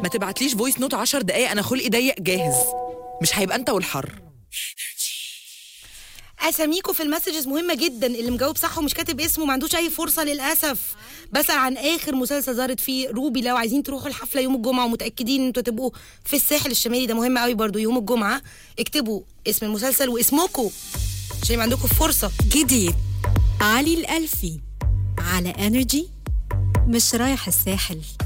ما تبعتليش فويس نوت 10 دقايق انا خلقي ضيق جاهز مش هيبقى انت والحر اساميكو في المسجز مهمه جدا اللي مجاوب صح ومش كاتب اسمه ما عندوش اي فرصه للاسف بسال عن اخر مسلسل ظهرت فيه روبي لو عايزين تروحوا الحفله يوم الجمعه ومتاكدين ان انتوا تبقوا في الساحل الشمالي ده مهم قوي برضو يوم الجمعه اكتبوا اسم المسلسل واسمكم عشان يبقى عندكم فرصه جديد علي الألفي على انرجي مش رايح الساحل